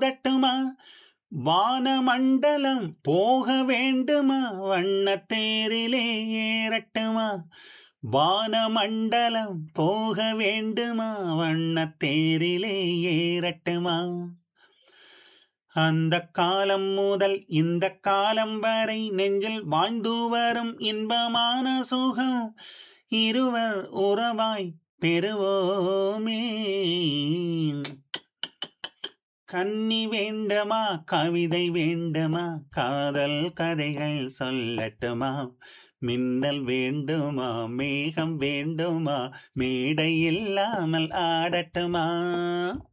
மோதட்டுமா வானமண்டலம் போக வேண்டுமா வண்ணத்தேரிலே ஏறட்டுமா வானமண்டலம் போக வேண்டுமா வண்ணத்தேரிலே ஏறட்டுமா அந்த காலம் முதல் இந்த காலம் வரை நெஞ்சில் வாழ்ந்து வரும் இன்பமான சுகம் இருவர் உறவாய் பெறுவோமே கன்னி வேண்டமா கவிதை வேண்டுமா காதல் கதைகள் சொல்லட்டுமா மின்னல் வேண்டுமா மேகம் வேண்டுமா மேடை இல்லாமல் ஆடட்டுமா